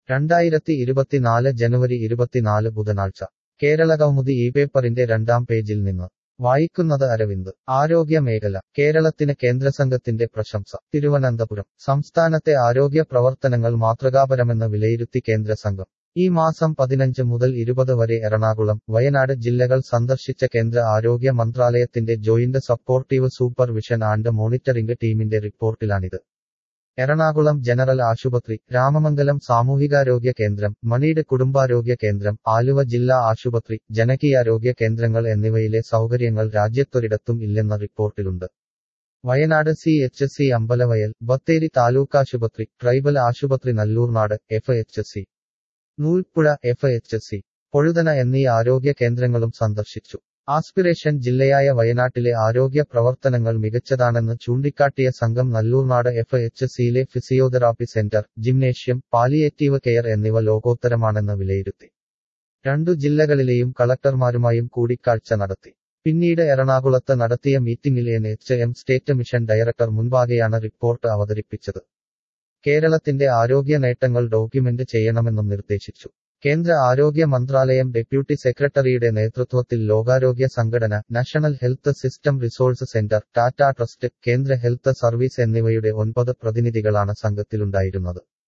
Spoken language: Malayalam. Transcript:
രണ്ടായിരത്തി ഇരുപത്തിനാല് ജനുവരി ഇരുപത്തിനാല് ബുധനാഴ്ച കേരള കൗമുദി ഈ പേപ്പറിന്റെ രണ്ടാം പേജിൽ നിന്ന് വായിക്കുന്നത് അരവിന്ദ് ആരോഗ്യ മേഖല കേരളത്തിന് കേന്ദ്രസംഘത്തിന്റെ പ്രശംസ തിരുവനന്തപുരം സംസ്ഥാനത്തെ ആരോഗ്യ പ്രവർത്തനങ്ങൾ മാതൃകാപരമെന്ന് വിലയിരുത്തി കേന്ദ്ര സംഘം ഈ മാസം പതിനഞ്ച് മുതൽ ഇരുപത് വരെ എറണാകുളം വയനാട് ജില്ലകൾ സന്ദർശിച്ച കേന്ദ്ര ആരോഗ്യ മന്ത്രാലയത്തിന്റെ joint supportive supervision and monitoring ടീമിന്റെ റിപ്പോർട്ടിലാണിത് എറണാകുളം ജനറൽ ആശുപത്രി രാമമംഗലം സാമൂഹികാരോഗ്യ കേന്ദ്രം മണീട് കുടുംബാരോഗ്യ കേന്ദ്രം ആലുവ ജില്ലാ ആശുപത്രി ജനകീയാരോഗ്യ കേന്ദ്രങ്ങൾ എന്നിവയിലെ സൗകര്യങ്ങൾ രാജ്യത്തൊരിടത്തും ഇല്ലെന്ന റിപ്പോർട്ടിലുണ്ട് Wayanad C H C Ambalavayal Bathery താലൂക്കാശുപത്രി ട്രൈബൽ ആശുപത്രി Nallurnad F H C Noolpuzha F H C Pozhuthana എന്നീ ആരോഗ്യ കേന്ദ്രങ്ങളും സന്ദർശിച്ചു ആസ്പിറേഷൻ ജില്ലയായ വയനാട്ടിലെ ആരോഗ്യ പ്രവർത്തനങ്ങൾ മികച്ചതാണെന്ന് ചൂണ്ടിക്കാട്ടിയ സംഘം നല്ലൂർനാട് എഫ് എച്ച് സിയിലെ physiotherapy centre gymnasium palliative care എന്നിവ ലോകോത്തരമാണെന്ന് വിലയിരുത്തി രണ്ടു ജില്ലകളിലെയും കളക്ടർമാരുമായും കൂടിക്കാഴ്ച നടത്തി പിന്നീട് എറണാകുളത്ത് നടത്തിയ മീറ്റിംഗിൽ N H M state mission director മുൻപാകെയാണ് റിപ്പോർട്ട് അവതരിപ്പിച്ചത് കേരളത്തിന്റെ ആരോഗ്യ നേട്ടങ്ങൾ ഡോക്യുമെന്റ് ചെയ്യണമെന്നും നിർദ്ദേശിച്ചു കേന്ദ്ര ആരോഗ്യ മന്ത്രാലയം ഡെപ്യൂട്ടി സെക്രട്ടറിയുടെ നേതൃത്വത്തിൽ ലോകാരോഗ്യ സംഘടന national health system resource centre Tata trust കേന്ദ്ര ഹെൽത്ത് സർവീസ് എന്നിവയുടെ ഒൻപത് പ്രതിനിധികളാണ് സംഘത്തിലുണ്ടായിരുന്നത്